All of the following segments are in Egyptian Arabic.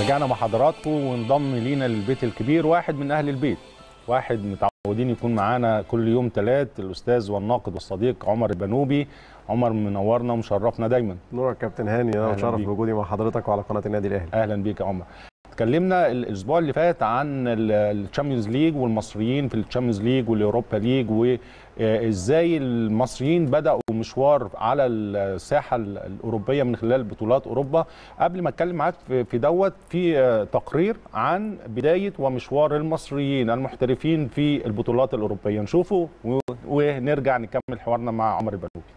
رجعنا مع حضراتكم وانضم لينا للبيت الكبير واحد من اهل البيت واحد متعودين يكون معانا كل يوم ثلاث الاستاذ والناقد والصديق عمر البنوبي عمر منورنا ومشرفنا دايما نورك كابتن هاني انا أهلاً متشرف بيك. بوجودي مع حضرتك وعلى قناه النادي الاهلي اهلا بيك يا عمر اتكلمنا الاسبوع اللي فات عن الشامبيونز ليج والمصريين في الشامبيونز ليج والاوروبا ليج وازاي المصريين بداوا مشوار على الساحه الاوروبيه من خلال بطولات اوروبا قبل ما اتكلم معاك في في دوت في آه، تقرير عن بدايه ومشوار المصريين المحترفين في البطولات الاوروبيه نشوفه و- ونرجع نكمل حوارنا مع عمر البنوبي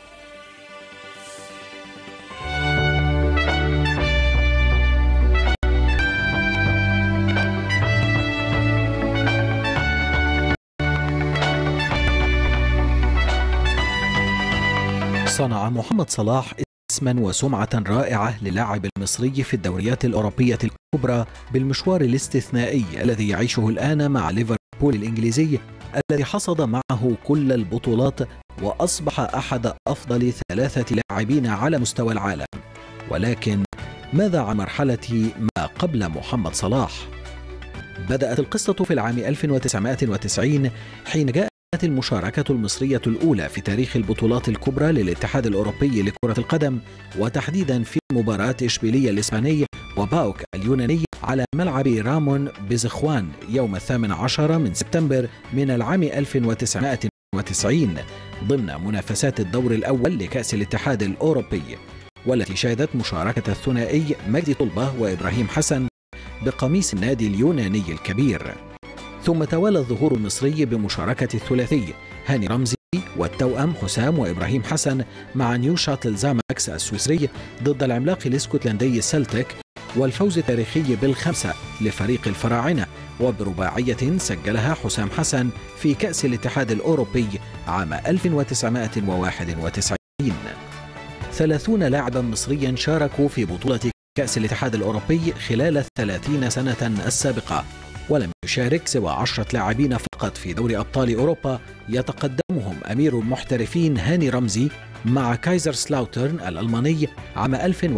صنع محمد صلاح اسما وسمعة رائعة للاعب المصري في الدوريات الأوروبية الكبرى بالمشوار الاستثنائي الذي يعيشه الآن مع ليفربول الإنجليزي الذي حصد معه كل البطولات وأصبح أحد أفضل ثلاثة لاعبين على مستوى العالم ولكن ماذا عن مرحلة ما قبل محمد صلاح؟ بدأت القصة في العام 1990 حين جاء كانت المشاركة المصرية الأولى في تاريخ البطولات الكبرى للاتحاد الأوروبي لكرة القدم وتحديدا في مباراة إشبيلية الإسباني وباوك اليوناني على ملعب رامون بزخوان يوم الثامن عشر من سبتمبر من العام 1990 ضمن منافسات الدور الأول لكأس الاتحاد الأوروبي والتي شهدت مشاركة الثنائي مجدي طلبة وإبراهيم حسن بقميص النادي اليوناني الكبير ثم توالى الظهور المصري بمشاركة الثلاثي هاني رمزي والتوأم حسام وإبراهيم حسن مع نيو شاتل زاماكس السويسري ضد العملاق الاسكتلندي سلتك والفوز التاريخي بالخمسة لفريق الفراعنة وبرباعية سجلها حسام حسن في كأس الاتحاد الأوروبي عام 1991 ثلاثون لاعبا مصريا شاركوا في بطولة كأس الاتحاد الأوروبي خلال الثلاثين سنة السابقة ولم يشارك سوى عشرة لاعبين فقط في دوري أبطال أوروبا يتقدمهم أمير المحترفين هاني رمزي مع كايزر سلاوترن الألماني عام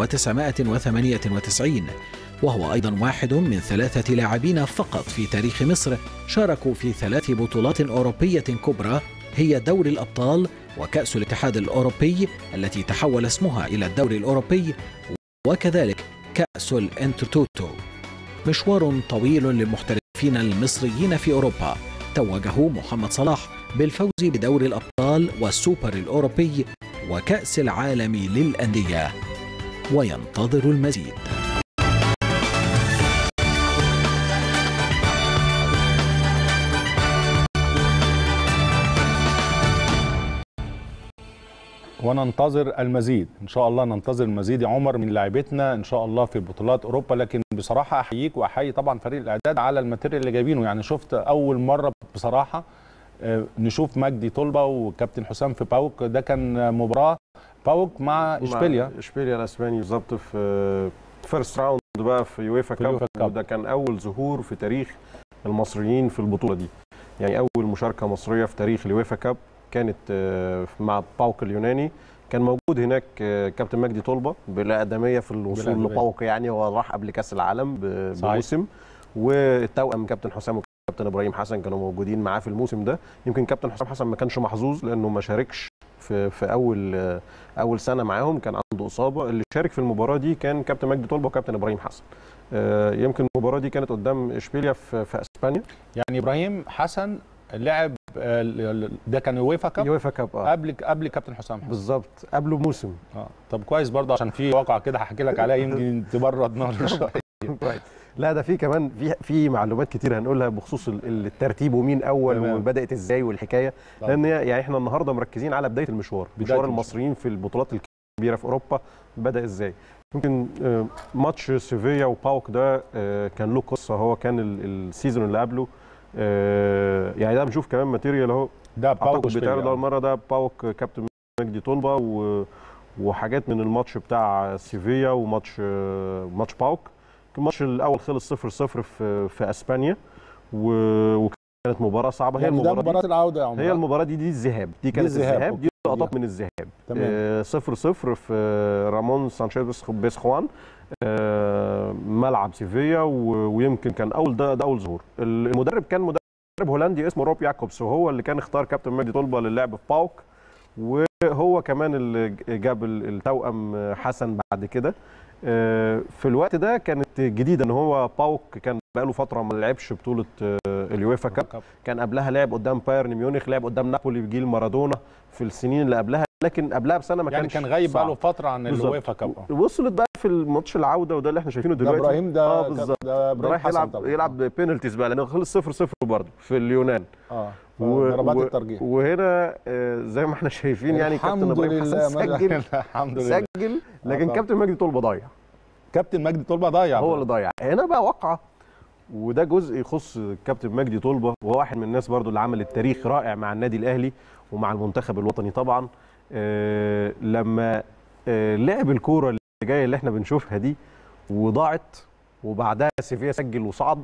1998 وهو أيضا واحد من ثلاثة لاعبين فقط في تاريخ مصر شاركوا في ثلاث بطولات أوروبية كبرى هي دوري الأبطال وكأس الاتحاد الأوروبي التي تحول اسمها إلى الدوري الأوروبي وكذلك كأس الانترتوتو مشوار طويل للمحترفين المصريين في أوروبا توجه محمد صلاح بالفوز بدور الأبطال والسوبر الأوروبي وكأس العالم للأندية وينتظر المزيد وننتظر المزيد ان شاء الله ننتظر المزيد يا عمر من لاعبتنا ان شاء الله في بطولات اوروبا لكن بصراحه احييك واحيي طبعا فريق الاعداد على الماتيريال اللي جايبينه يعني شفت اول مره بصراحه آه، نشوف مجدي طلبه وكابتن حسام في باوك ده كان مباراه باوك مع اشبيليا مع اشبيليا الاسباني بالظبط في فيرست راوند بقى في يويفا في كاب اليويفا كاب. وده كان اول ظهور في تاريخ المصريين في البطوله دي يعني اول مشاركه مصريه في تاريخ اليويفا كاب كانت آه، مع باوك اليوناني كان موجود هناك آه، كابتن مجدي طلبه بالاقدميه في الوصول بالأقدمية. لباوك يعني هو راح قبل كاس العالم ب- صحيح. بموسم والتوأم كابتن حسام وكابتن ابراهيم حسن كانوا موجودين معاه في الموسم ده يمكن كابتن حسام حسن ما كانش محظوظ لانه ما شاركش في في اول آه، اول سنه معاهم كان عنده اصابه اللي شارك في المباراه دي كان كابتن مجدي طلبه وكابتن ابراهيم حسن آه، يمكن المباراه دي كانت قدام اشبيليا في, في اسبانيا يعني ابراهيم حسن لعب آه، ال- ال- ده كان يويفا كاب يويفا كاب اه قبل قبل كابتن حسام حسن بالظبط قبله بموسم اه طب كويس برضه عشان في واقع كده هحكي لك عليها يمكن تبرد نار شويه كويس لا ده في كمان في في معلومات كتير هنقولها بخصوص ال- الترتيب ومين اول تمام. وبدات ازاي والحكايه طبعا. لان هي- يعني احنا النهارده مركزين على بدايه المشوار بداية مشوار المشوار. المصريين في البطولات الكبيره في اوروبا بدا ازاي يمكن آه، ماتش سيفيا وباوك ده آه، كان له قصه هو كان ال- السيزون اللي قبله آه، يعني ده بنشوف كمان ماتيريال اهو ده باوك اعتقد وإشبيليا. بيتعرض اول مره ده باوك كابتن مجدي طلبه و... وحاجات من الماتش بتاع سيفيا وماتش آه، ماتش باوك الماتش الاول خلص 0 0 في في اسبانيا و... وكانت مباراه صعبه هي يعني ده المباراه دي مباراه العوده يا عمر هي المباراه دي دي الذهاب دي كانت الذهاب، الذهاب دي أوكي. لقطات من الذهاب تمام. آه، صفر صفر في رامون سانشيز بيسخوان آه، ملعب سيفيا و- ويمكن كان اول ده, ده اول ظهور المدرب كان مدرب هولندي اسمه روب ياكوبس وهو اللي كان اختار كابتن مجدي طلبه للعب في باوك وهو كمان اللي جاب ال- التوأم حسن بعد كده آه، في الوقت ده كانت جديده ان هو باوك كان بقاله فتره ما لعبش بطوله آه، اليويفا كاب كان قبلها لعب قدام بايرن ميونخ لعب قدام نابولي في جيل مارادونا في السنين اللي قبلها لكن قبلها بسنه ما يعني كانش كان غايب صعب. بقاله فتره عن بالظبط. الويفا كاب آه. وصلت بقى في الماتش العوده وده اللي احنا شايفينه ده دلوقتي ابراهيم ده اه كان- بالظبط ده ده ابراهيم رايح حسن يلعب طبعا يلعب بينالتيز بقى لانه خلص 0 0 برضه في اليونان اه و- ضربات و- الترجيح وهنا آه، زي ما احنا شايفين يعني كابتن الحمد ابراهيم حسن لله سجل الحمد لله سجل لكن طبعا. كابتن مجدي طلبه ضيع كابتن مجدي طلبه ضيع هو اللي ضيع هنا بقى وقعه وده جزء يخص كابتن مجدي طلبه وهو واحد من الناس برضو اللي عمل التاريخ رائع مع النادي الاهلي ومع المنتخب الوطني طبعا آه لما آه لعب الكوره اللي جايه اللي احنا بنشوفها دي وضاعت وبعدها سيفيا سجل وصعد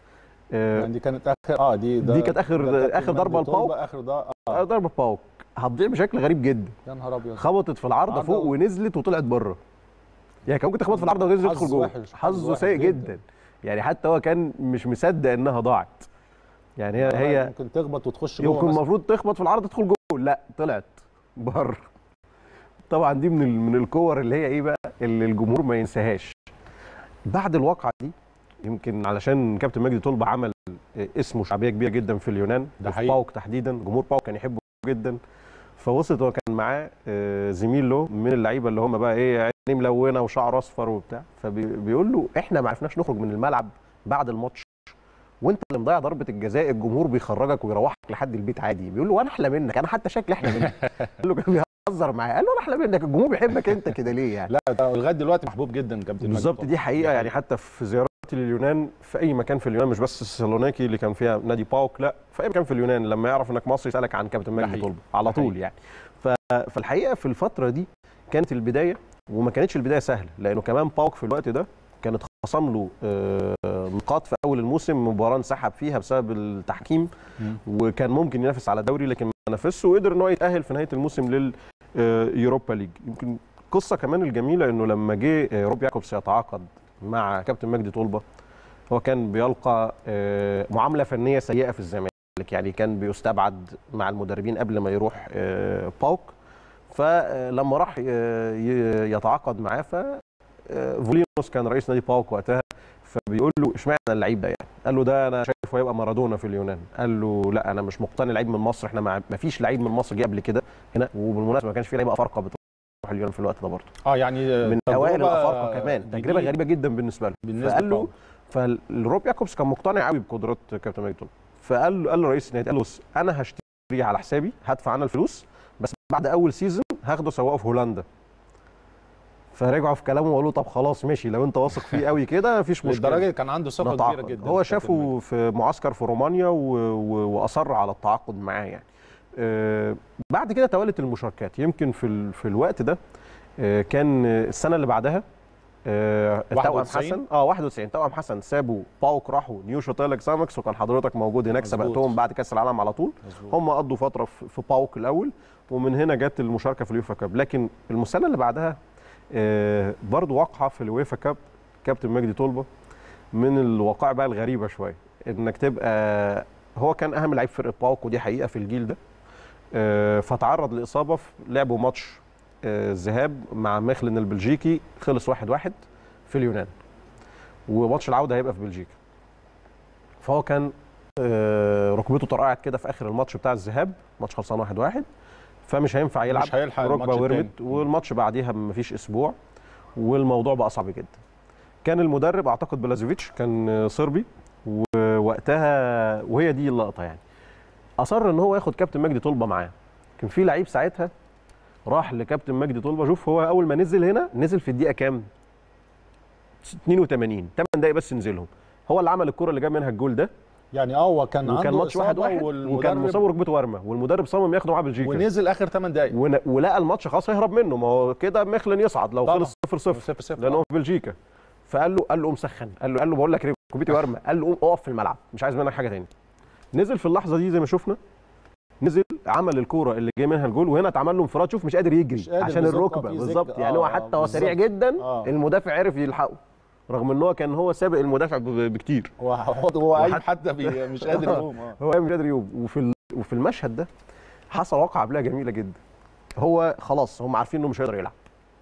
آه يعني دي كانت اخر اه دي ده دي كانت آخر- ده كابتن آخر ضربة مجدي طلبة، لباوك. اخر ده آه اه ضربه باوك هتضيع بشكل غريب جدا يا نهار ابيض خبطت في العارضه عارضة فوق و- ونزلت وطلعت بره يعني كان ممكن تخبط في العارضه ونزل حظ تدخل جوه وحش، حظ حظه وحش سيء جدا. جدا يعني حتى هو كان مش مصدق انها ضاعت يعني هي هي ممكن تخبط وتخش جوه يمكن مثلاً. المفروض تخبط في العارضه تدخل جوه لا طلعت بره طبعا دي من ال- من الكور اللي هي ايه بقى اللي الجمهور ما ينساهاش بعد الواقعه دي يمكن علشان كابتن مجدي طلبه عمل اسمه شعبيه كبيره جدا في اليونان ده وفي حقيقي. باوك تحديدا جمهور باوك كان يحبه جدا فوصلت هو كان معاه آه، زميل له من اللعيبه اللي هم بقى ايه عينيه ملونه وشعر اصفر وبتاع فبيقول له احنا ما عرفناش نخرج من الملعب بعد الماتش وانت اللي مضيع ضربه الجزاء الجمهور بيخرجك ويروحك لحد البيت عادي بيقول له وانا احلى منك انا حتى شكلي احلى منك قال له كان بيهزر معاه قال له انا احلى منك الجمهور بيحبك انت كده ليه يعني لا ده لغايه دلوقتي محبوب جدا كابتن مجدي بالظبط طلبة. دي حقيقه يعني حتى في زياراتي لليونان في اي مكان في اليونان مش بس سالونيكي اللي كان فيها نادي باوك لا في اي مكان في اليونان لما يعرف انك مصري يسالك عن كابتن ده مجدي حقيقي. طلبه على ده طول حقيقي. يعني ف- فالحقيقه في الفتره دي كانت البدايه وما كانتش البدايه سهله لانه كمان باوك في الوقت ده كانت خصم له آه، نقاط في اول الموسم مباراه انسحب فيها بسبب التحكيم مم. وكان ممكن ينافس على الدوري لكن ما نافسش وقدر ان هو يتاهل في نهايه الموسم لليوروبا ليج يمكن قصه كمان الجميله انه لما جه آه، روب ياكوبس يتعاقد مع كابتن مجدي طلبه هو كان بيلقى آه، معامله فنيه سيئه في الزمالك يعني كان بيستبعد مع المدربين قبل ما يروح آه، باوك فلما راح ي- ي- يتعاقد معاه ف آه، فولينوس كان رئيس نادي باوك وقتها فبيقول له اشمعنى اللعيب ده يعني قال له ده انا شايفه هيبقى مارادونا في اليونان قال له لا انا مش مقتنع لعيب من مصر احنا ما ما فيش لعيب من مصر جه قبل كده هنا وبالمناسبه ما كانش في لعيبه افارقه بتروح اليونان في الوقت ده برضه اه يعني من تجربة اوائل الافارقه كمان تجربه جديدة غريبه جدا بالنسبه له بالنسبه فقال له لباوك. فالروب ياكوبس كان مقتنع قوي بقدرات كابتن مجدي طلبه فقال له قال له رئيس النادي قال له بص انا هشتريه على حسابي هدفع انا الفلوس بس بعد اول سيزون هاخده سواقه في هولندا فرجعوا في كلامه وقالوا طب خلاص ماشي لو انت واثق فيه قوي كده مفيش مشكله للدرجه كان عنده ثقه كبيره نتعاقد. جدا هو في كابتن مجدي. شافه في معسكر في رومانيا و... و... واصر على التعاقد معاه يعني آه بعد كده توالت المشاركات يمكن في ال... في الوقت ده آه كان السنه اللي بعدها آه توأم 91. حسن اه 91 توأم حسن سابوا باوك راحوا نيو شوتيل سامكس وكان حضرتك موجود هناك مظبوط. سبقتهم بعد كاس العالم على طول مظبوط. هم قضوا فتره في في باوك الاول ومن هنا جت المشاركه في اليوفا كاب لكن السنه اللي بعدها آه، برضو واقعه في اليوفا كاب كابتن مجدي طلبه من الواقع بقى الغريبه شويه انك تبقى هو كان اهم لعيب فرقه باوك ودي حقيقه في الجيل ده آه، فتعرض لاصابه في لعبوا ماتش آه، ذهاب مع ميخلن البلجيكي خلص واحد واحد في اليونان وماتش العوده هيبقى في بلجيكا فهو كان آه، ركبته طرقعت كده في اخر الماتش بتاع الذهاب ماتش خلصان واحد واحد فمش هينفع يلعب مش هيلحق ركبه الماتش ورمت التاني. والماتش بعديها مفيش اسبوع والموضوع بقى صعب جدا كان المدرب اعتقد بلازوفيتش كان صربي ووقتها وهي دي اللقطه يعني اصر ان هو ياخد كابتن مجدي طلبه معاه كان في لعيب ساعتها راح لكابتن مجدي طلبه شوف هو اول ما نزل هنا نزل في الدقيقه كام 82 8 دقايق بس نزلهم هو اللي عمل الكره اللي جاب منها الجول ده يعني اه هو كان وكان عنده ماتش واحد إصابة واحد وكان والمدرب مصاب ركبته ورمه والمدرب صمم ياخده معاه بلجيكا ونزل اخر 8 دقائق ون- ولقى الماتش خلاص هيهرب منه ما هو كده ميخلن يصعد لو طبعا. خلص 0 0 0 0 لان هو في بلجيكا فقال له قال له قوم سخن قال له قال له بقول لك ركبتي ورمه قال له قوم اقف في الملعب مش عايز منك حاجه تاني نزل في اللحظه دي زي ما شفنا نزل عمل الكوره اللي جاي منها الجول وهنا اتعمل له انفراد شوف مش قادر يجري مش قادر عشان بالظبط، الركبه آه، في بالظبط زج- يعني هو آه، حتى هو سريع بالظبط. جدا آه. المدافع عرف يلحقه رغم ان هو كان هو سابق المدافع ب- بكتير هو هو قايم وحتى- حتى بي- مش قادر يقوم اه هو مش قادر يقوم وفي ال- وفي المشهد ده حصل واقعه قبلها جميله جدا هو خلاص هم عارفين انه مش هيقدر يلعب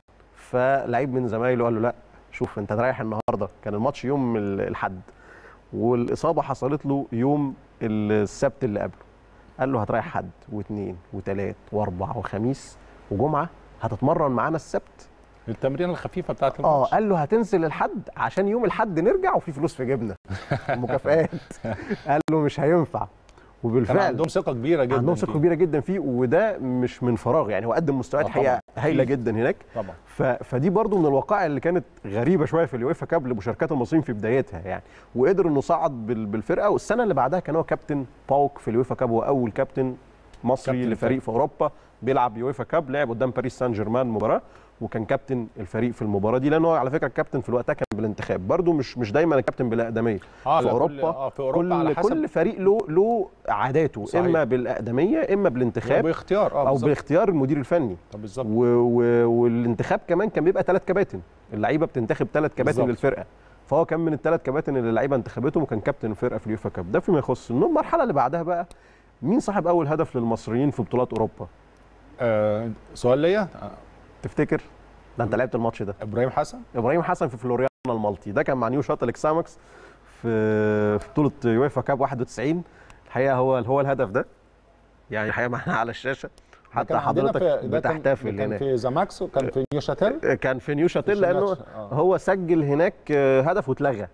فلعيب من زمايله قال له لا شوف انت رايح النهارده كان الماتش يوم ال- الحد والاصابه حصلت له يوم السبت اللي قبله قال له هتريح حد واثنين وثلاث واربع وخميس وجمعه هتتمرن معانا السبت التمرين الخفيفه بتاعت اه الماتش قال له هتنزل الحد عشان يوم الحد نرجع وفي فلوس في جيبنا مكافآت قال له مش هينفع كان وبالفعل عندهم ثقه كبيره جدا عندهم ثقه فيه. كبيره جدا فيه وده مش من فراغ يعني هو قدم مستويات آه حقيقه طبعاً. هايله أكيد. جدا هناك طبعا ف... فدي برضو من الوقائع اللي كانت غريبه شويه في اليويفا كاب لمشاركات المصريين في بدايتها يعني وقدر انه صعد بال... بالفرقه والسنه اللي بعدها كان هو كابتن باوك في اليويفا كاب هو اول كابتن مصري كابتن لفريق في اوروبا بيلعب يويفا كاب لعب قدام باريس سان جيرمان مباراه وكان كابتن الفريق في المباراه دي لانه على فكره الكابتن في الوقت ده كان بالانتخاب برضو مش مش دايما الكابتن بالاقدميه اه في لا، كل- اوروبا اه في اوروبا كل على حسب كل فريق له له عاداته صحيح. اما بالاقدميه اما بالانتخاب باختيار اه او بالظبط. باختيار المدير الفني طب بالظبط و... و... والانتخاب كمان كان بيبقى ثلاث كباتن اللعيبه بتنتخب ثلاث كباتن بالظبط. للفرقه فهو كان من الثلاث كباتن اللي اللعيبه انتخبتهم وكان كابتن الفرقه في اليوفا كاب ده فيما يخص إنه المرحله اللي بعدها بقى مين صاحب اول هدف للمصريين في بطولات اوروبا آه سؤال ليا آه، تفتكر ده انت لعبت الماتش ده ابراهيم حسن ابراهيم حسن في فلوريانا المالتي ده كان مع نيو شات اكسامكس في في بطوله يويفا كاب 91 الحقيقه هو هو الهدف ده يعني الحقيقه معانا على الشاشه حتى كان عندنا حضرتك في- ده كان- بتحتفل كان هناك في زاماكس وكان في نيو شاتيل كان في نيو شاتيل في لانه الماتش، آه. هو سجل هناك آه، هدف واتلغى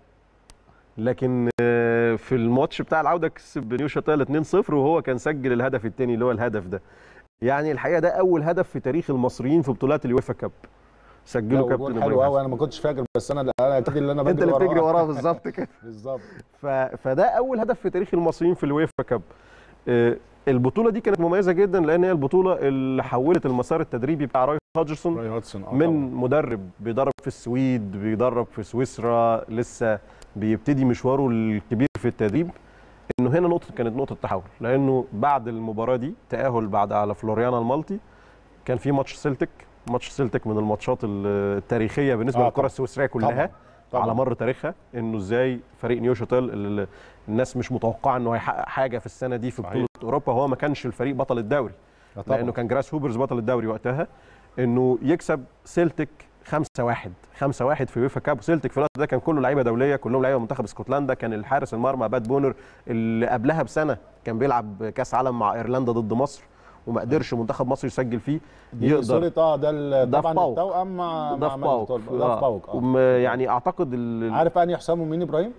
لكن آه، في الماتش بتاع العوده كسب نيو شاتيل 2-0 وهو كان سجل الهدف الثاني اللي هو الهدف ده يعني الحقيقه ده اول هدف في تاريخ المصريين في بطولات اليويفا كاب سجله كابتن حلو إبراهيم قوي حسن. انا ما كنتش فاكر بس انا انا اكيد اللي انا بجري انت اللي بتجري وراه بالظبط كده بالظبط ف... فده اول هدف في تاريخ المصريين في الويفا كاب آه، البطوله دي كانت مميزه جدا لان هي البطوله اللي حولت المسار التدريبي بتاع راي هودجرسون راي هودسون آه من طبعاً. مدرب بيدرب في السويد بيدرب في سويسرا لسه بيبتدي مشواره الكبير في التدريب انه هنا نقطه كانت نقطه تحول لانه بعد المباراه دي تاهل بعد على فلوريانا المالتي كان في ماتش سيلتك ماتش سيلتك من الماتشات التاريخيه بالنسبه آه للكره طبعاً. السويسريه كلها طبعاً. طبعاً. على مر تاريخها انه ازاي فريق نيو شاتيل اللي الناس مش متوقعه انه هيحقق حاجه في السنه دي في صحيح. بطوله اوروبا هو ما كانش الفريق بطل الدوري آه طبعاً. لانه كان جراس هوبرز بطل الدوري وقتها انه يكسب سيلتك 5 1 5 1 في يوفا كاب سيلتك في الوقت ده كان كله لعيبه دوليه كلهم لعيبه منتخب اسكتلندا كان الحارس المرمى بات بونر اللي قبلها بسنه كان بيلعب كاس عالم مع ايرلندا ضد مصر وما قدرش منتخب مصر يسجل فيه دي يقدر صورة اه ده ال- ده في طبعا باوك. التوأم مع ده مع في مجدي باوك طلبة. ده في باوك اه وم- يعني اعتقد ال- عارف انهي حسام ومين ابراهيم؟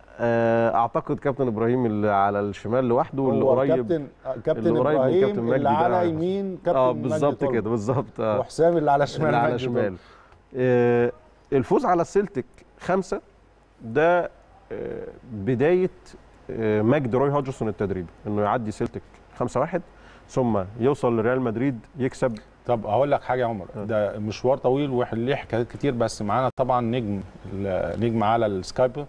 آه، اعتقد كابتن ابراهيم اللي على الشمال لوحده واللي هو قريب كابتن آه، كابتن اللي قريب من ابراهيم كابتن مجدي اللي ده. على يمين كابتن اه مجدي بالظبط طلبة. كده بالظبط آه. وحسام اللي على شمال اللي على مجدي شمال طلبة. آه، الفوز على السلتك خمسة ده آه، بداية آه، مجد روي هودجسون التدريبي انه يعدي سلتك 5 1 ثم يوصل لريال مدريد يكسب طب هقول لك حاجه يا عمر آه. ده مشوار طويل وليه حكايات كتير بس معانا طبعا نجم نجم على السكايب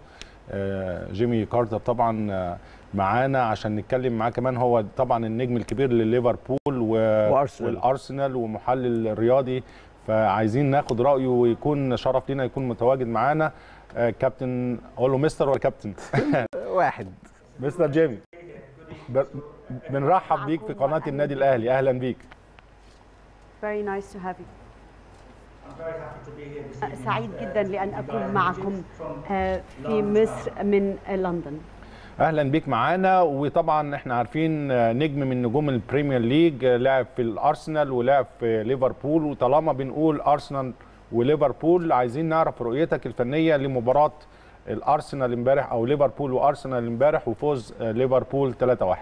آه، جيمي كارتر طبعا آه، معانا عشان نتكلم معاه كمان هو طبعا النجم الكبير لليفربول و... وأرسنال. والارسنال ومحلل رياضي فعايزين ناخد رايه ويكون شرف لينا يكون متواجد معانا آه، كابتن اقول له مستر ولا كابتن واحد مستر جيمي ب- بنرحب بيك في قناه النادي الاهلي اهلا بيك Very nice to have you. سعيد جدا لأن أكون معكم آه، في مصر من لندن. اهلا بيك معانا وطبعا احنا عارفين آه، نجم من نجوم البريمير ليج آه، لعب في الارسنال ولعب في ليفربول وطالما بنقول ارسنال وليفربول عايزين نعرف رؤيتك الفنيه لمباراه الارسنال امبارح او ليفربول وارسنال امبارح وفوز آه، ليفربول 3-1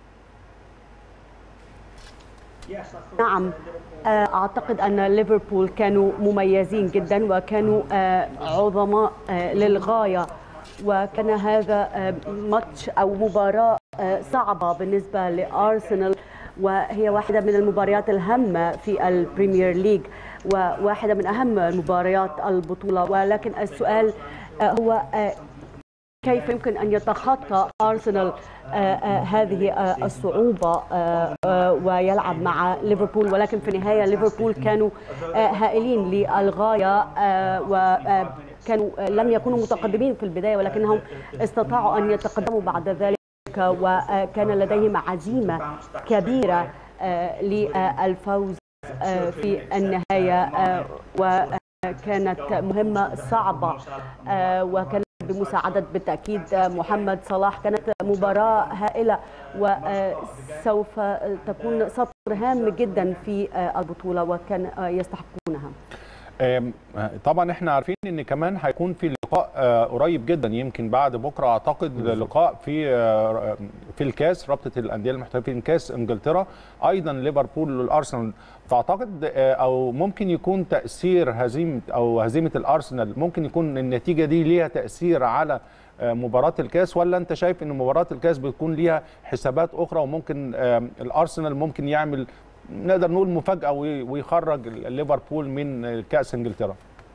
نعم آه، أعتقد أن ليفربول كانوا مميزين جدا وكانوا آه، عظماء آه، للغاية وكان هذا آه، ماتش أو مباراة آه، صعبة بالنسبة لأرسنال وهي واحدة من المباريات الهامة في البريمير ليج وواحدة من أهم مباريات البطولة ولكن السؤال آه، هو آه، كيف يمكن ان يتخطى ارسنال هذه الصعوبه ويلعب مع ليفربول ولكن في النهايه ليفربول كانوا هائلين للغايه وكانوا لم يكونوا متقدمين في البدايه ولكنهم استطاعوا ان يتقدموا بعد ذلك وكان لديهم عزيمه كبيره للفوز في النهايه وكانت مهمه صعبه وكان بمساعدة بالتأكيد محمد صلاح كانت مباراة هائلة وسوف تكون سطر هام جدا في البطولة وكان يستحقونها طبعا احنا عارفين ان كمان هيكون في لقاء قريب جدا يمكن بعد بكره اعتقد لقاء في في الكاس رابطه الانديه المحترفين كاس انجلترا ايضا ليفربول والارسنال فاعتقد او ممكن يكون تاثير هزيمه او هزيمه الارسنال ممكن يكون النتيجه دي ليها تاثير على مباراه الكاس ولا انت شايف ان مباراه الكاس بتكون ليها حسابات اخرى وممكن الارسنال ممكن يعمل نقدر نقول مفاجاه ويخرج ليفربول من كاس انجلترا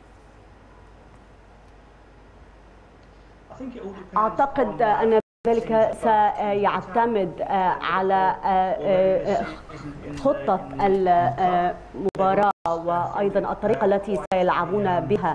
اعتقد ان ذلك سيعتمد على خطه المباراه وايضا الطريقه التي سيلعبون بها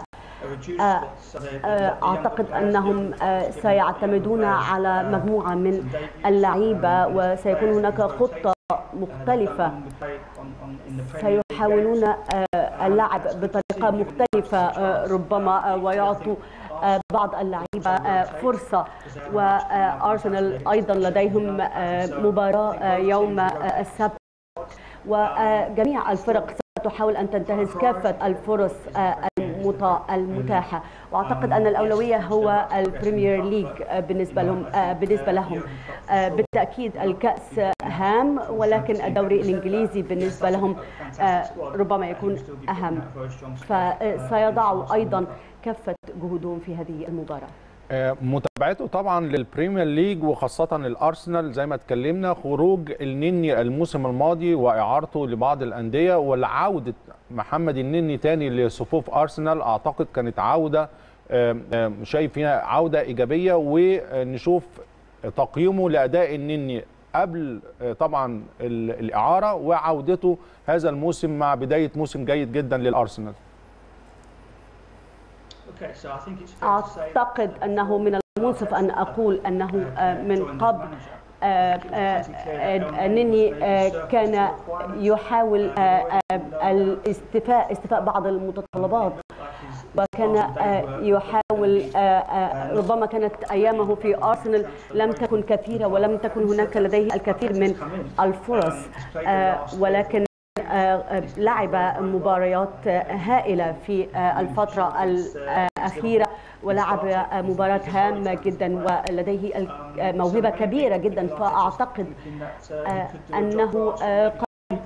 اعتقد انهم سيعتمدون على مجموعه من اللعيبه وسيكون هناك خطه مختلفة سيحاولون اللعب بطريقة مختلفة ربما ويعطوا بعض اللعيبة فرصة وأرسنال أيضا لديهم مباراة يوم السبت وجميع الفرق تحاول ان تنتهز كافه الفرص المتاحه واعتقد ان الاولويه هو البريمير ليج بالنسبه لهم بالنسبه لهم بالتاكيد الكاس هام ولكن الدوري الانجليزي بالنسبه لهم ربما يكون اهم فسيضعوا ايضا كافه جهودهم في هذه المباراه متابعته طبعا للبريمير ليج وخاصة الأرسنال زي ما اتكلمنا خروج النني الموسم الماضي وإعارته لبعض الأندية والعودة محمد النني تاني لصفوف أرسنال أعتقد كانت عودة شايف فيها عودة إيجابية ونشوف تقييمه لأداء النني قبل طبعا الإعارة وعودته هذا الموسم مع بداية موسم جيد جدا للأرسنال أعتقد أنه من المنصف أن أقول أنه من قبل أنني كان يحاول الاستفاء استفاء بعض المتطلبات وكان يحاول ربما كانت ايامه في ارسنال لم تكن كثيره ولم تكن هناك لديه الكثير من الفرص ولكن لعب مباريات هائله في الفتره الاخيره ولعب مباراه هامه جدا ولديه موهبه كبيره جدا فاعتقد انه قد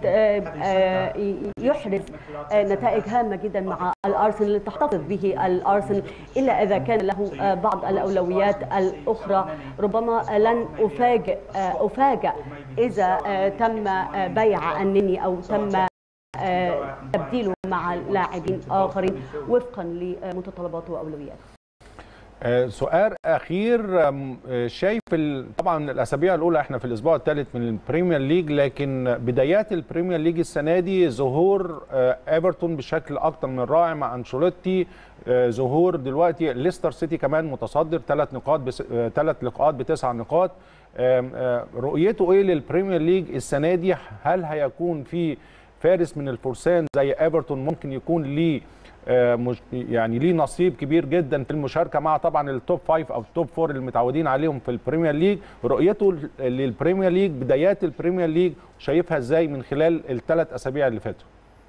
يحرز نتائج هامة جدا مع الأرسنال تحتفظ به الأرسنال إلا إذا كان له بعض الأولويات الأخرى ربما لن أفاجئ أفاجأ إذا تم بيع النني أو تم تبديله مع لاعبين آخرين وفقا لمتطلباته وأولوياته سؤال اخير شايف طبعا الاسابيع الاولى احنا في الاسبوع الثالث من البريمير ليج لكن بدايات البريمير ليج السنه دي ظهور ايفرتون بشكل اكتر من رائع مع انشيلوتي ظهور دلوقتي ليستر سيتي كمان متصدر ثلاث نقاط بس ثلاث لقاءات بتسع نقاط رؤيته ايه للبريمير ليج السنه دي هل هيكون في فارس من الفرسان زي ايفرتون ممكن يكون ليه يعني ليه نصيب كبير جدا في المشاركه مع طبعا التوب فايف او التوب فور اللي متعودين عليهم في البريمير ليج رؤيته للبريمير ليج بدايات البريمير ليج شايفها ازاي من خلال الثلاث اسابيع اللي فاتوا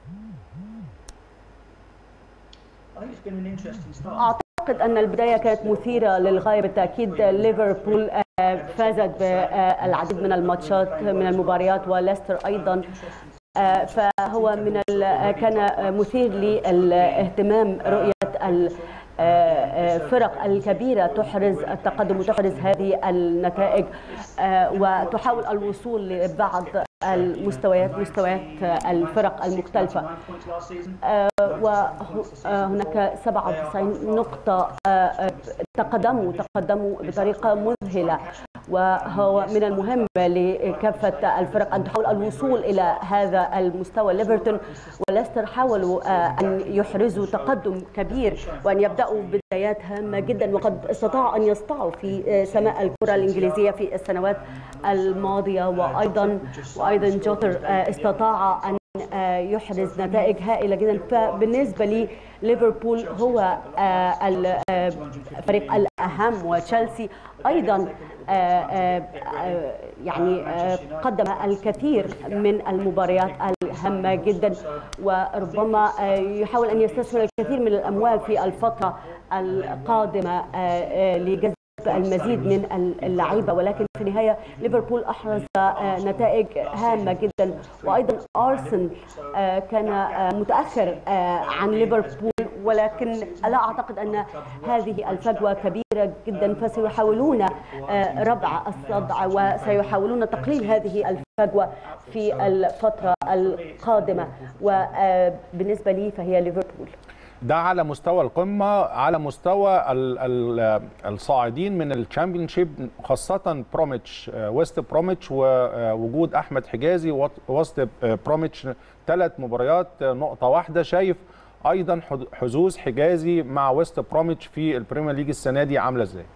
اعتقد ان البدايه كانت مثيره للغايه بالتاكيد ليفربول فازت بالعديد من الماتشات من المباريات وليستر ايضا فهو من كان مثير للاهتمام رؤيه الفرق الكبيره تحرز التقدم وتحرز هذه النتائج وتحاول الوصول لبعض المستويات مستويات الفرق المختلفة وهناك 97 نقطة تقدموا تقدموا بطريقة مذهلة وهو من المهم لكافة الفرق أن تحاول الوصول إلى هذا المستوى ليفرتون وليستر حاولوا أن يحرزوا تقدم كبير وأن يبدأوا بدايات هامة جدا وقد استطاعوا أن يسطعوا في سماء الكرة الإنجليزية في السنوات الماضية وأيضا وأيضا جوتر استطاع أن يحرز نتائج هائلة جدا فبالنسبة لي ليفربول هو الفريق الأهم وتشيلسي أيضا يعني قدم الكثير من المباريات الهامة جدا وربما يحاول أن يستثمر الكثير من الأموال في الفترة القادمة لجذب المزيد من اللعيبه ولكن في النهايه ليفربول احرز نتائج هامه جدا وايضا ارسنال كان متاخر عن ليفربول ولكن لا اعتقد ان هذه الفجوه كبيره جدا فسيحاولون ربع الصدع وسيحاولون تقليل هذه الفجوه في الفتره القادمه وبالنسبه لي فهي ليفربول ده على مستوى القمة على مستوى ال ال الصاعدين من الشامبيونشيب خاصة بروميتش ويست بروميتش ووجود أحمد حجازي وسط بروميتش ثلاث مباريات نقطة واحدة شايف أيضا حظوظ حجازي مع ويست بروميتش في البريمير ليج السنة دي عاملة إزاي؟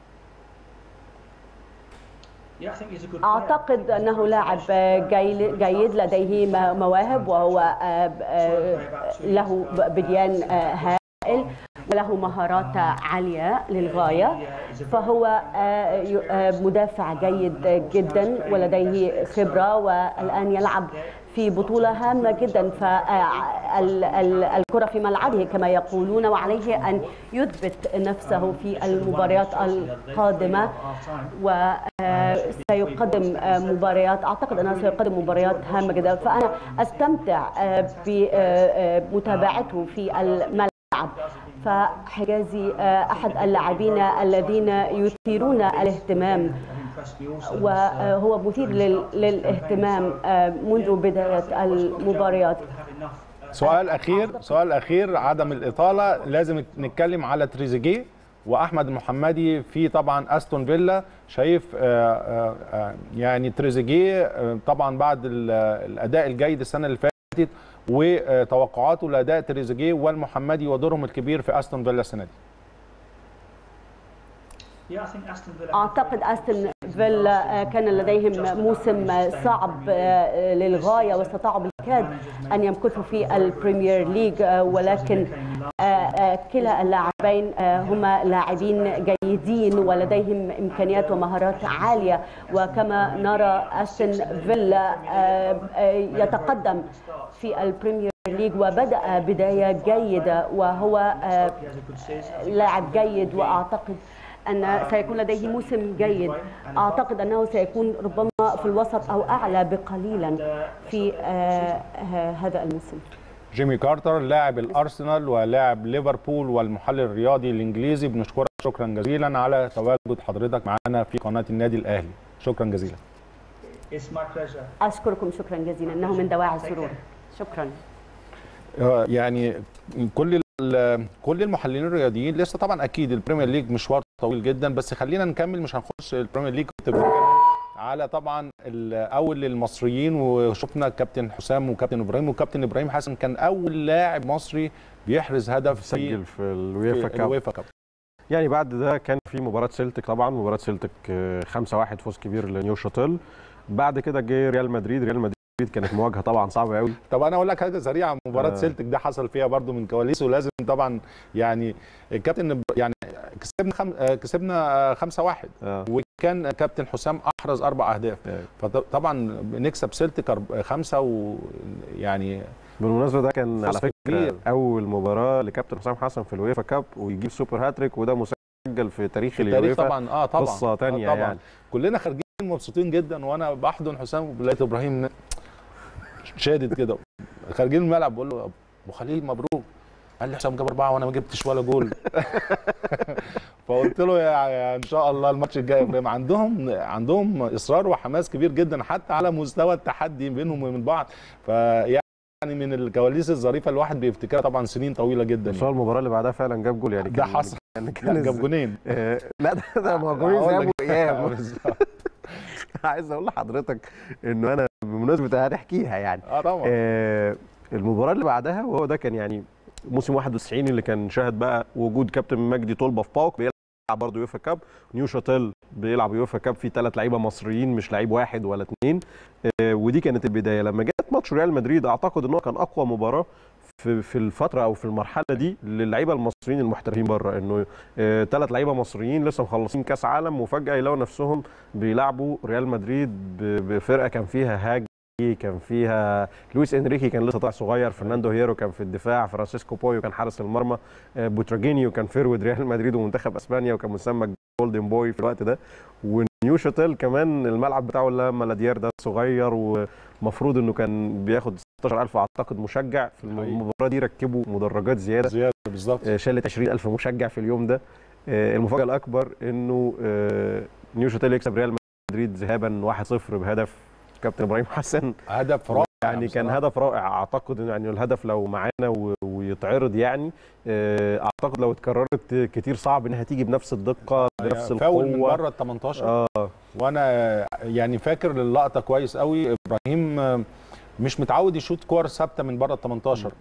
اعتقد انه لاعب جيد لديه مواهب وهو له بديان هائل وله مهارات عاليه للغايه فهو مدافع جيد جدا ولديه خبره والان يلعب في بطولة هامة جدا فالكرة في ملعبه كما يقولون وعليه أن يثبت نفسه في المباريات القادمة وسيقدم مباريات أعتقد أنه سيقدم مباريات هامة جدا فأنا أستمتع بمتابعته في الملعب فحجازي أحد اللاعبين الذين يثيرون الاهتمام وهو مثير للاهتمام منذ بداية المباريات سؤال أخير سؤال أخير عدم الإطالة لازم نتكلم على تريزيجيه واحمد المحمدي في طبعا استون فيلا شايف يعني تريزيجيه طبعا بعد الاداء الجيد السنه اللي فاتت وتوقعاته لاداء تريزيجيه والمحمدي ودورهم الكبير في استون فيلا السنه دي اعتقد استون فيلا كان لديهم موسم صعب للغايه واستطاعوا بالكاد ان يمكثوا في البريمير ليج ولكن كلا اللاعبين هما لاعبين جيدين ولديهم امكانيات ومهارات عاليه وكما نرى استون فيلا يتقدم في البريمير ليج وبدا بدايه جيده وهو لاعب جيد واعتقد أن سيكون لديه موسم جيد أعتقد أنه سيكون ربما في الوسط أو أعلى بقليلا في هذا الموسم جيمي كارتر لاعب الأرسنال ولاعب ليفربول والمحلل الرياضي الإنجليزي بنشكرك شكرا جزيلا على تواجد حضرتك معنا في قناة النادي الأهلي شكرا جزيلا أشكركم شكرا جزيلا إنه من دواعي السرور شكرا يعني كل كل المحللين الرياضيين لسه طبعا اكيد البريمير ليج مشوار طويل جدا بس خلينا نكمل مش هنخش البريمير ليج كنت بتكلم على طبعا الاول للمصريين وشفنا كابتن حسام وكابتن ابراهيم وكابتن ابراهيم حسن كان اول لاعب مصري بيحرز هدف سجل في الويفا كاب الويفا كاب يعني بعد ده كان في مباراه سيلتك طبعا مباراه سيلتك 5-1 فوز كبير لنيو شاتيل بعد كده جه ريال مدريد ريال مدريد كانت مواجهه طبعا صعبه قوي طب انا اقول لك حاجه سريعه مباراه آه. سيلتك ده حصل فيها برضو من كواليس ولازم طبعا يعني الكابتن يعني كسبنا خم... كسبنا 5 1 آه. وكان كابتن حسام احرز اربع اهداف آه. فطبعا نكسب سيلتك خمسه ويعني بالمناسبه ده كان على فكره كبير. اول مباراه لكابتن حسام حسن في الويفا كاب ويجيب سوبر هاتريك وده مسجل في تاريخ الويفا طبعا اه طبعا قصه ثانيه آه طبعا. يعني كلنا خارجين مبسوطين جدا وانا بحضن حسام ولقيت ابراهيم شادد كده خارجين الملعب بقول له ابو خليل مبروك قال لي حسام جاب اربعه وانا ما جبتش ولا جول فقلت له يا, يا ان شاء الله الماتش الجاي ابراهيم عندهم عندهم اصرار وحماس كبير جدا حتى على مستوى التحدي بينهم وبين بعض فيعني من الكواليس الظريفه الواحد بيفتكرها طبعا سنين طويله جدا بس هو المباراه اللي بعدها فعلا جاب جول يعني ده كان- حصل يعني كان لا، جاب إز- جونين آه، لا ده ده ما هو جولين هقول ذهاب لك. واياب بالظبط. عايز اقول لحضرتك انه انا بمناسبه هنحكيها يعني اه طبعا آه، المباراه اللي بعدها وهو ده كان يعني موسم 91 اللي كان شاهد بقى وجود كابتن مجدي طلبه في باوك بيلعب برضه يوفا كاب نيو شاتيل بيلعب يوفا كاب فيه ثلاث لعيبه مصريين مش لعيب واحد ولا اثنين آه، ودي كانت البدايه لما جت ماتش ريال مدريد اعتقد ان هو كان اقوى مباراه في في الفتره او في المرحله دي للعيبه المصريين المحترفين بره انه ثلاث لعيبه مصريين لسه مخلصين كاس عالم وفجاه يلاقوا نفسهم بيلعبوا ريال مدريد ب- بفرقه كان فيها هاج كان فيها لويس انريكي كان لسه طالع صغير فرناندو هيرو كان في الدفاع فرانسيسكو بويو كان حارس المرمى آه، بوتراجينيو كان فيرود ريال مدريد ومنتخب اسبانيا وكان مسمى جولدن بوي في الوقت ده ونيو شاتيل كمان الملعب بتاعه لما لاديار ده صغير ومفروض انه كان بياخد 16000 اعتقد مشجع في حقيقي. المباراه دي ركبوا مدرجات زياده زياده بالظبط آه، شالت 20000 مشجع في اليوم ده آه، المفاجاه الاكبر انه آه، نيو شاتيل يكسب ريال مدريد ذهابا 1-0 بهدف كابتن ابراهيم حسن هدف رائع يعني كان بصراحة. هدف رائع اعتقد إن يعني الهدف لو معانا و- ويتعرض يعني آه، اعتقد لو اتكررت كتير صعب انها تيجي بنفس الدقه بنفس فاول من القوه بره ال 18 اه وانا يعني فاكر اللقطه كويس قوي ابراهيم مش متعود يشوط كور ثابته من بره ال 18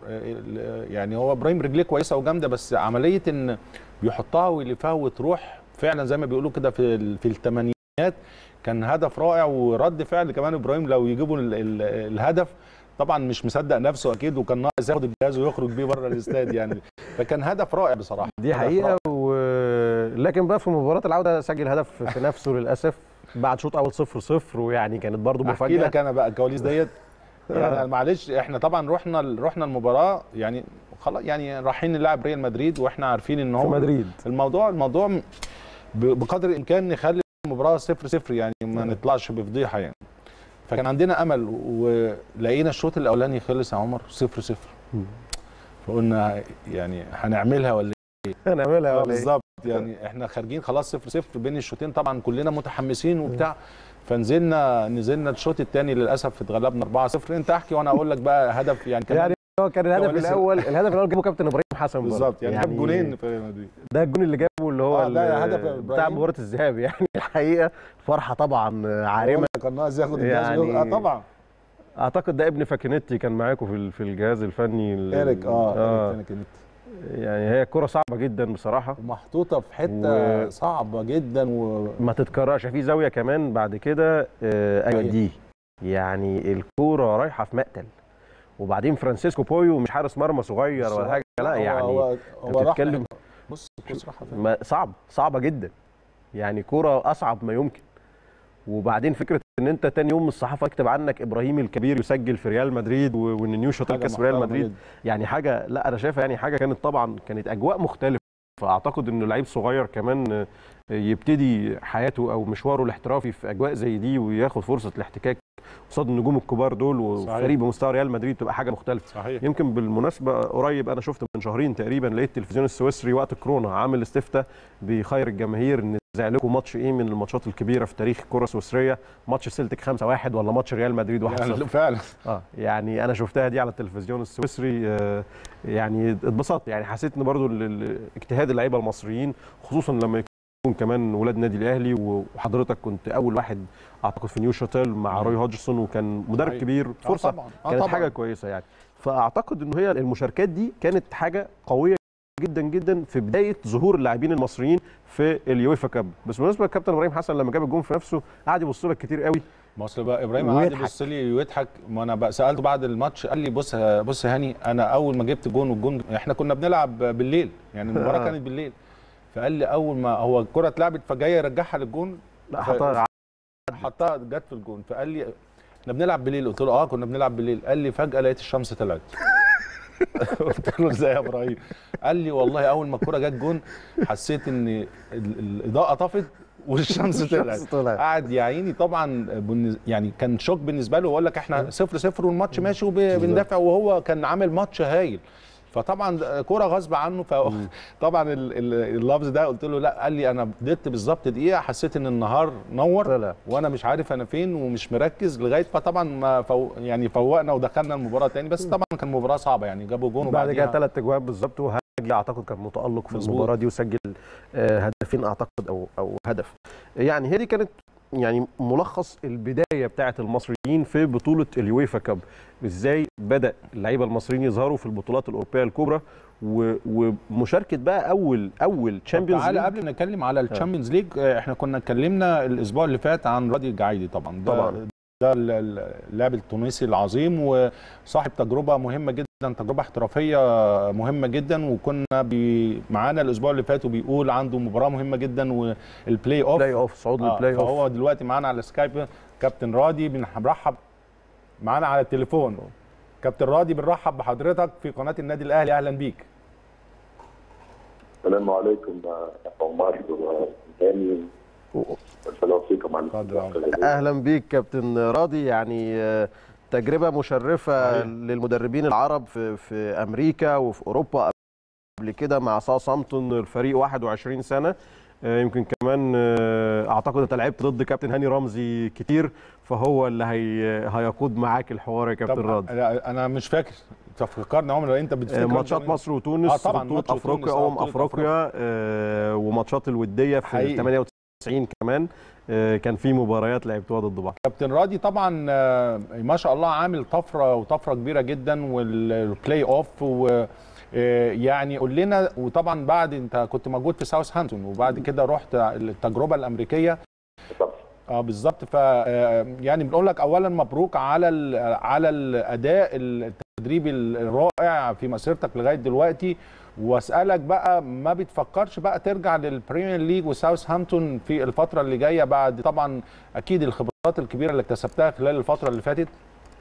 يعني هو ابراهيم رجليه كويسه وجامده بس عمليه ان بيحطها ويلفها وتروح فعلا زي ما بيقولوا كده في ال- في الثمانينات كان هدف رائع ورد فعل كمان ابراهيم لو يجيبوا ال- ال- الهدف طبعا مش مصدق نفسه اكيد وكان ناقص ياخد الجهاز ويخرج بيه بره الاستاد يعني فكان هدف رائع بصراحه دي هدف حقيقه رائع. و... لكن بقى في مباراه العوده سجل هدف في نفسه للاسف بعد شوط اول 0 0 ويعني كانت برضو احكي مفاجاه لك انا بقى الكواليس ديت يعني معلش احنا طبعا رحنا رحنا المباراه يعني خلاص يعني رايحين نلعب ريال مدريد واحنا عارفين ان في هو مدريد الموضوع الموضوع م- ب- بقدر الامكان نخلي المباراه صفر صفر يعني ما نطلعش بفضيحه يعني فكان عندنا امل ولقينا الشوط الاولاني خلص يا عمر صفر صفر مم. فقلنا يعني هنعملها ولا هنعملها آه ولا إيه؟ بالظبط يعني احنا خارجين خلاص صفر صفر بين الشوطين طبعا كلنا متحمسين وبتاع فنزلنا نزلنا الشوط الثاني للاسف اتغلبنا 4 0 انت احكي وانا اقول لك بقى هدف يعني كمان يعني هو كان الهدف كواليس ال- الاول الهدف الاول جابه كابتن ابراهيم حسن برضه. بالظبط يعني, جاب جونين في ريال مدريد ده الجون اللي جابه اللي هو آه، ده ال- هدف بتاع إبراهيم. مباراه الذهاب يعني الحقيقه فرحه طبعا عارمه كان ناقص ياخد الجهاز يعني- اه طبعا اعتقد ده ابن فاكينيتي كان معاكم في ال- في الجهاز الفني ال- ايريك اه, آه إيريك كانت يعني هي كرة صعبة جدا بصراحة ومحطوطه في حته و- صعبه جدا و ما تتكررش في زاوية كمان بعد كده آه أيوة. دي يعني الكورة رايحة في مقتل وبعدين فرانسيسكو بويو مش حارس مرمى صغير ولا حاجة لا هو- يعني هو هو راح بتتكلم- بص الكوس راح فين ما صعب صعبة جدا يعني كرة أصعب ما يمكن وبعدين فكرة ان انت تاني يوم الصحافة يكتب عنك ابراهيم الكبير يسجل في ريال مدريد و- وان نيو شاطر حاجة كسب ريال محترمة مدريد جداً. يعني حاجه لا انا شايفها يعني حاجه كانت طبعا كانت اجواء مختلفه فاعتقد انه لعيب صغير كمان آه، يبتدي حياته او مشواره الاحترافي في اجواء زي دي وياخد فرصه الاحتكاك قصاد النجوم الكبار دول صحيح. وفريق بمستوى ريال مدريد تبقى حاجه مختلفه صحيح يمكن بالمناسبه قريب انا شفت من شهرين تقريبا لقيت التلفزيون السويسري وقت كورونا عامل استفتاء بيخير الجماهير نزع لكم ماتش ايه من الماتشات الكبيره في تاريخ الكره السويسريه ماتش سيلتيك 5-1 ولا ماتش ريال مدريد 1-0 يعني فعلا اه يعني انا شفتها دي على التلفزيون السويسري آه يعني اتبسطت يعني حسيت ان برضو ال- ال- اجتهاد اللعيبه المصريين خصوصا لما يكون كمان ولاد نادي الاهلي وحضرتك كنت اول واحد اعتقد في نيو شاتيل مع روي هودجسون وكان مدرب صحيح. كبير آه فرصه طبعا آه كانت طبعا. حاجه كويسه يعني فاعتقد ان هي المشاركات دي كانت حاجه قويه جدا جدا في بدايه ظهور اللاعبين المصريين في اليويفا كاب بس بالنسبه للكابتن ابراهيم حسن لما جاب الجون في نفسه قعد يبص لك كتير قوي ما اصل بقى ابراهيم قعد ويضحك. يبص لي ويضحك ما انا بقى سالته بعد الماتش قال لي بص يا- بص يا هاني انا اول ما جبت جون والجون احنا كنا بنلعب بالليل يعني المباراه آه. كانت بالليل فقال لي اول ما هو الكره اتلعبت فجاي يرجعها للجون لا ف- حطها حطها جت في الجون فقال لي احنا بنلعب بالليل قلت له اه كنا بنلعب بالليل قال لي فجاه لقيت الشمس طلعت قلت له ازاي يا ابراهيم قال لي والله اول ما الكوره جت جون حسيت ان ال- الاضاءه طفت والشمس طلعت طلعت قعد يا عيني طبعا بالنز- يعني كان شوك بالنسبه له ويقول لك احنا صفر صفر والماتش ماشي وبندافع وهو كان عامل ماتش هايل فطبعا كوره غصب عنه فطبعا اللفظ ده قلت له لا قال لي انا بديت بالظبط دقيقه حسيت ان النهار نور طلع. وانا مش عارف انا فين ومش مركز لغايه فطبعا ما فو يعني فوقنا ودخلنا المباراه تاني بس طبعا كان مباراه صعبه يعني جابوا جون بعد كده وبعديها ثلاث اجوان بالظبط وهاجي اعتقد كان متالق في مظبوط. المباراه دي وسجل آه، هدفين اعتقد او او هدف يعني هي دي كانت يعني ملخص البدايه بتاعه المصريين في بطوله اليويفا كاب ازاي بدا اللعيبه المصريين يظهروا في البطولات الاوروبيه الكبرى و- ومشاركه بقى اول اول طب تشامبيونز تعالى قبل ما نتكلم على الشامبيونز ليج آه، احنا كنا اتكلمنا الاسبوع اللي فات عن راضي الجعيدي طبعا ده طبعاً. ده ال- ال- اللاعب التونسي العظيم وصاحب تجربه مهمه جدا تجربه احترافيه مهمه جدا وكنا بي معانا الاسبوع اللي فات وبيقول عنده مباراه مهمه جدا والبلاي اوف بلاي اوف صعود آه، للبلاي اوف فهو دلوقتي معانا على سكايب كابتن راضي بنرحب معانا على التليفون كابتن راضي بنرحب بحضرتك في قناه النادي الاهلي اهلا بيك السلام عليكم عمر وهاني والسلام عليكم على اتفضل. اهلا بيك كابتن راضي يعني آه، تجربه مشرفه صحيح. للمدربين العرب في في امريكا وفي اوروبا قبل كده مع ساوثهامبتون الفريق 21 سنه آه، يمكن كمان آه، اعتقد انت لعبت ضد كابتن هاني رمزي كتير فهو اللي هي هيقود معاك الحوار يا كابتن طب راضي لا، انا مش فاكر تفكرني عمر انت آه، بتفتكر ماتشات مصر وتونس آه، طبعاً، بطولة ماتش وتونس، افريقيا آه، امم بطولة افريقيا آه، وماتشات الوديه في حقيقي. 98 كمان آه، كان في مباريات لعبتوها ضد بعض كابتن راضي طبعا آه، ما شاء الله عامل طفره وطفره كبيره جدا والبلاي اوف و آه، يعني قول لنا وطبعا بعد انت كنت موجود في ساوثهامبتون وبعد كده رحت التجربه الامريكيه اه بالظبط ف آه، يعني بنقول لك اولا مبروك على ال- على الاداء التدريبي الرائع في مسيرتك لغايه دلوقتي واسالك بقى ما بتفكرش بقى ترجع للبريمير ليج وساوثهامبتون في الفتره اللي جايه بعد طبعا اكيد الخبرات الكبيره اللي اكتسبتها خلال الفتره اللي فاتت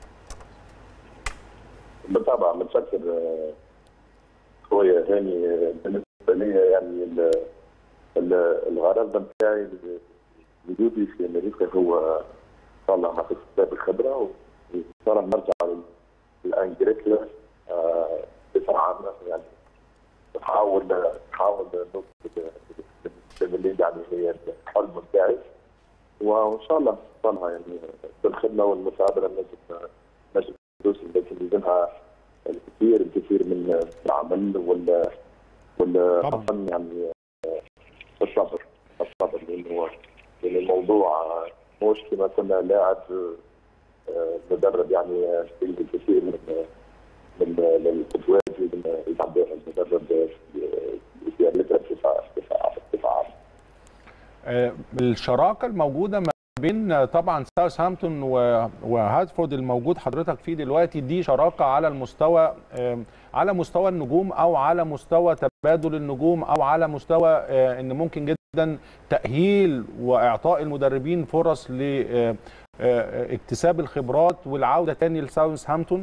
بالطبع متشكر آه، اخويا هاني آه، بالنسبه لي يعني ال- ال- الغرض بتاعي وجودي في امريكا هو طالع مع اكتساب الخبره وصار نرجع للانجلترا آه، بصفه عامه يعني نحاول نحاول نوصل للليج يعني هي الحلم بتاعي وان شاء الله نوصلها يعني بالخدمه والمثابره نجم نجم ندوس لكن لازمها الكثير الكثير من العمل وال وال طبعاً. خاصة يعني الصبر الصبر لانه لان الموضوع مش كما كنا لاعب آه، مدرب يعني في الكثير من من الخطوات اللي يلعب بها المدرب في- في امريكا بصفه بصفه بصفه عامه. آه، الشراكه الموجوده ما بين آه، طبعا ساوثهامبتون و- وهاتفورد الموجود حضرتك فيه دلوقتي دي شراكه على المستوى آه، على مستوى النجوم او على مستوى تبادل النجوم او على مستوى آه، ان ممكن جدا تاهيل واعطاء المدربين فرص لاكتساب الخبرات والعوده تاني لساوثهامبتون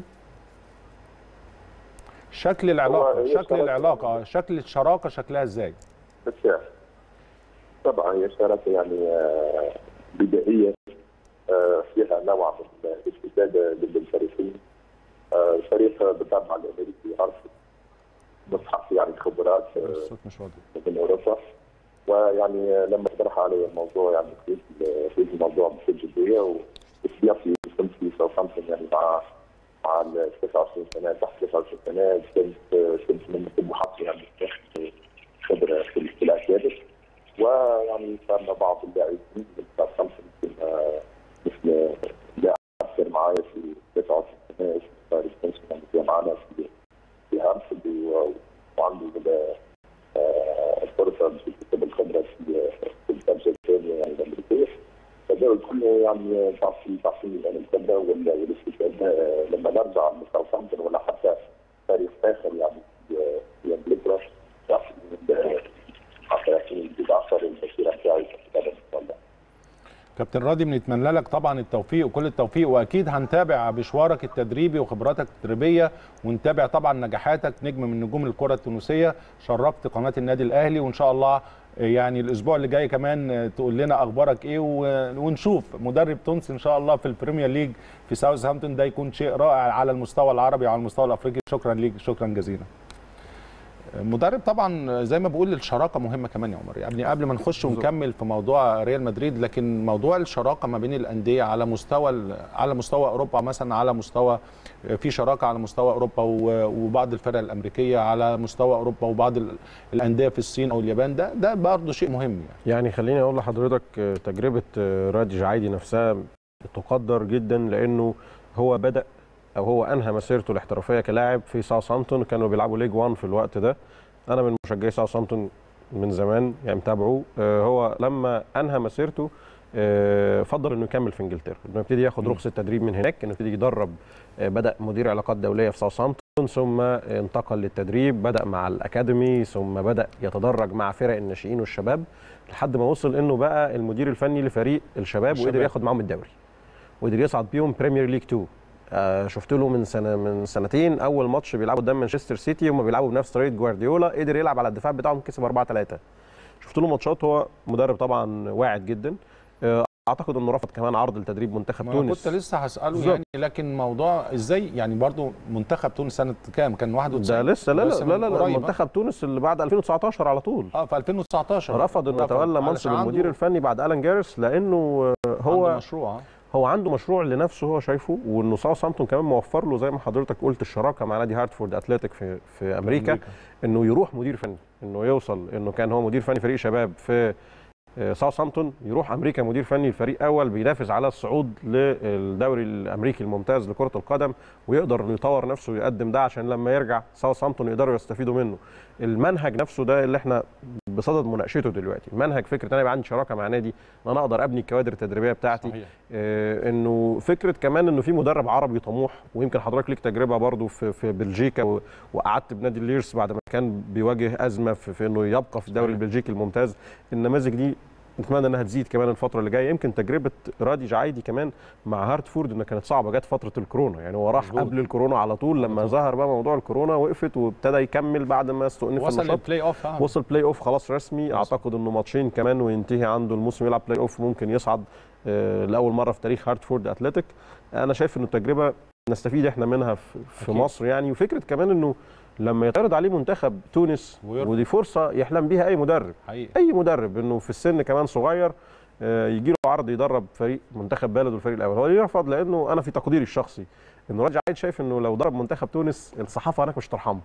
شكل العلاقه هي شكل شراكة. العلاقه شكل الشراكه شكلها ازاي بالفعل طبعا هي شراكه يعني آه، بدائيه آه، فيها نوع من الاستفاده للفريقين آه، الفريق بالطبع الامريكي يعرف مصحف يعني خبرات آه، الصوت مش واضح من اوروبا ويعني لما اقترح علي الموضوع يعني في في الموضوع بكل جديه وبيعطي كنت في ساوثهامبتون يعني مع مع ال 29 سنه تحت 29 سنه كنت كنت من طموحاتي يعني تاخذ خبره في في الاكاديمي ويعني صارنا بعض اللاعبين من ساوثهامبتون كنا مثل لاعب اثر معايا في 29 سنه اسمه فارس بنسون يعني كان معنا في في هامفورد و- وعنده كده آه، الفرصه باكتساب الخبره في في الدرجه الثانيه يعني الامريكيه فده كله يعني تعطي تعطي يعني الخبره وال- والاستفاده آه، لما نرجع لساوثهامبتون ولا حتى فريق اخر يعني في في انجلترا يعطي ال- حتى يعطيني الاضافه للمسيره بتاعي في الكتابه ان شاء الله. كابتن راضي بنتمنى لك طبعا التوفيق وكل التوفيق واكيد هنتابع مشوارك التدريبي وخبراتك التدريبيه ونتابع طبعا نجاحاتك نجم من نجوم الكره التونسيه شرفت قناه النادي الاهلي وان شاء الله يعني الاسبوع اللي جاي كمان تقول لنا اخبارك ايه و- ونشوف مدرب تونسي ان شاء الله في البريمير ليج في ساوثهامبتون ده يكون شيء رائع على المستوى العربي وعلى المستوى الافريقي شكرا ليك شكرا جزيلا مدرب طبعا زي ما بقول الشراكه مهمه كمان يا عمر يعني قبل ما نخش ونكمل في موضوع ريال مدريد لكن موضوع الشراكه ما بين الانديه على مستوى ال- على مستوى اوروبا مثلا على مستوى في شراكه على مستوى اوروبا و- وبعض الفرق الامريكيه على مستوى اوروبا وبعض ال- الانديه في الصين او اليابان ده ده برضه شيء مهم يعني يعني خليني اقول لحضرتك آه، تجربه آه، رادي جعيدي نفسها تقدر جدا لانه هو بدا او هو انهى مسيرته الاحترافيه كلاعب في ساوثهامبتون كانوا بيلعبوا ليج 1 في الوقت ده انا من مشجعي ساوثهامبتون من زمان يعني متابعه آه، هو لما انهى مسيرته آه، فضل انه يكمل في انجلترا انه يبتدي ياخد مم. رخصه تدريب من هناك انه يبتدي يدرب آه، بدا مدير علاقات دوليه في ساوثهامبتون ثم انتقل للتدريب بدا مع الاكاديمي ثم بدا يتدرج مع فرق الناشئين والشباب لحد ما وصل انه بقى المدير الفني لفريق الشباب, الشباب. وقدر ياخد معاهم الدوري وقدر يصعد بيهم بريمير ليج 2 آه شفت له من سنه من سنتين اول ماتش بيلعبوا قدام مانشستر سيتي هم بيلعبوا بنفس طريقه جوارديولا قدر يلعب على الدفاع بتاعهم كسب 4 3 شفت له ماتشات هو مدرب طبعا واعد جدا آه اعتقد انه رفض كمان عرض لتدريب منتخب ما أنا تونس كنت لسه هساله بالظبط. يعني لكن موضوع ازاي يعني برضه منتخب تونس سنه كام كان 91 ده لسه لا بس لا من لا, لا, قريب، ها؟ منتخب تونس اللي بعد 2019 على طول اه في 2019 رفض انه يتولى منصب علشان عنده- المدير الفني بعد الان جارس لانه آه، هو عنده مشروع آه. هو عنده مشروع لنفسه هو شايفه وانه ساوثهامبتون كمان موفر له زي ما حضرتك قلت الشراكه مع نادي هارتفورد اتلتيك في في امريكا, أمريكا. انه يروح مدير فني انه يوصل انه كان هو مدير فني فريق شباب في آه، ساوثهامبتون يروح امريكا مدير فني لفريق اول بينافس على الصعود للدوري الامريكي الممتاز لكره القدم ويقدر انه يطور نفسه ويقدم ده عشان لما يرجع ساوثهامبتون يقدروا يستفيدوا منه المنهج نفسه ده اللي احنا بصدد مناقشته دلوقتي المنهج فكره ان انا يبقى عندي شراكه مع نادي ان انا اقدر ابني الكوادر التدريبيه بتاعتي صحيح. آه، انه فكره كمان انه في مدرب عربي طموح ويمكن حضرتك ليك تجربه برضو في في بلجيكا و- وقعدت بنادي الليرس بعد ما كان بيواجه ازمه في, في انه يبقى في الدوري صحيح. البلجيكي الممتاز النماذج دي نتمنى انها تزيد كمان الفتره اللي جايه يمكن تجربه رادي جعايدي كمان مع هارتفورد انها كانت صعبه جت فتره الكورونا يعني هو راح مظبوط. قبل الكورونا على طول لما طول. ظهر بقى موضوع الكورونا وقفت وابتدى يكمل بعد ما استؤنف وصل النشاط للبلاي اوف آه. وصل بلاي اوف خلاص رسمي وصل. اعتقد انه ماتشين كمان وينتهي عنده الموسم يلعب بلاي اوف ممكن يصعد آه، لاول مره في تاريخ هارتفورد اتلتيك انا شايف انه التجربه نستفيد احنا منها في, في أكيد. مصر يعني وفكره كمان انه لما يتعرض عليه منتخب تونس ويرفض. ودي فرصه يحلم بيها اي مدرب حقيقي اي مدرب انه في السن كمان صغير يجي له عرض يدرب فريق منتخب بلده الفريق الاول هو ليه يرفض لانه انا في تقديري الشخصي انه راجع عايد شايف انه لو ضرب منتخب تونس الصحافه هناك مش ترحمه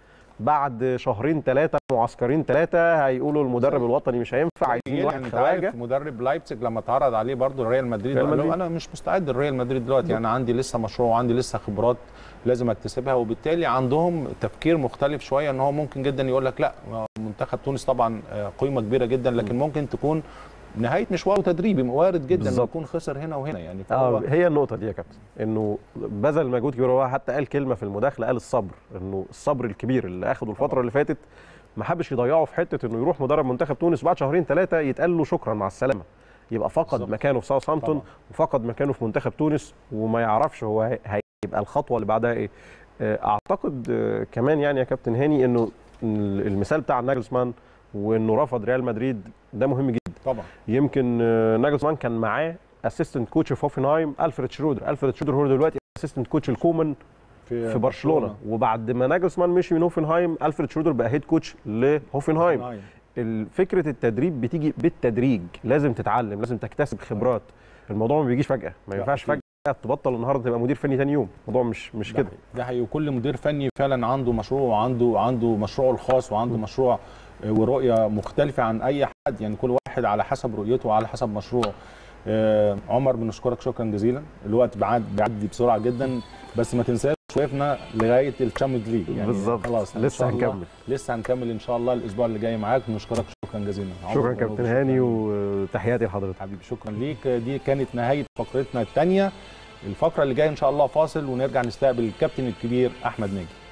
بعد شهرين ثلاثه معسكرين ثلاثه هيقولوا المدرب الوطني مش هينفع عايزين واحد يعني انت خواجه عارف مدرب لايبزيج لما اتعرض عليه برضه ريال مدريد ريال قال له مدريد. انا مش مستعد لريال مدريد دلوقتي انا عندي لسه مشروع وعندي لسه خبرات لازم اكتسبها وبالتالي عندهم تفكير مختلف شويه ان هو ممكن جدا يقول لك لا منتخب تونس طبعا آه، قيمه كبيره جدا لكن ممكن تكون نهايه مشواره تدريبي وارد جدا انه بالظبط. يكون خسر هنا وهنا يعني فهو اه هي النقطه دي يا كابتن انه بذل مجهود كبير هو حتى قال كلمه في المداخله قال الصبر انه الصبر الكبير اللي اخده الفتره اللي فاتت ما حبش يضيعه في حته انه يروح مدرب منتخب تونس بعد شهرين ثلاثه يتقال له شكرا مع السلامه يبقى فقد بالظبط. مكانه في ساوثهامبتون طبعاً. وفقد مكانه في منتخب تونس وما يعرفش هو هي- هيبقى الخطوه اللي بعدها ايه آه، اعتقد آه، كمان يعني يا كابتن هاني انه المثال بتاع ناجلسمان وانه رفض ريال مدريد ده مهم جدا طبعا يمكن آه، ناجلسمان كان معاه اسيستنت كوتش في هوفنهايم الفريد شرودر الفريد شرودر هو دلوقتي اسيستنت كوتش الكومن في برشلونه وبعد ما ناجلسمان مشي من هوفنهايم الفريد شرودر بقى هيد كوتش لهوفنهايم فكره التدريب بتيجي بالتدريج لازم تتعلم لازم تكتسب خبرات الموضوع ما بيجيش فجاه ما لا، ينفعش أكيد. فجاه تبطل النهارده تبقى مدير فني تاني يوم الموضوع مش مش ده كده حقيقي. ده حقيقي وكل مدير فني فعلا عنده مشروع وعنده عنده مشروعه الخاص وعنده مشروع آه، ورؤيه مختلفه عن اي حد يعني كل واحد على حسب رؤيته وعلى حسب مشروعه آه، عمر بنشكرك شكرا جزيلا الوقت بعد بيعدي بسرعه جدا بس ما تنساش وقفنا لغايه الشامبيونز ليج يعني بالظبط. خلاص إن لسه شاء الله- هنكمل. لسه هنكمل ان شاء الله الاسبوع اللي جاي معاك بنشكرك شكرا جزيلا عمر شكرا ونور، كابتن شكراً. هاني وتحياتي لحضرتك حبيبي شكرا ليك دي كانت نهايه فقرتنا الثانيه الفقره اللي جايه ان شاء الله فاصل ونرجع نستقبل الكابتن الكبير احمد ناجي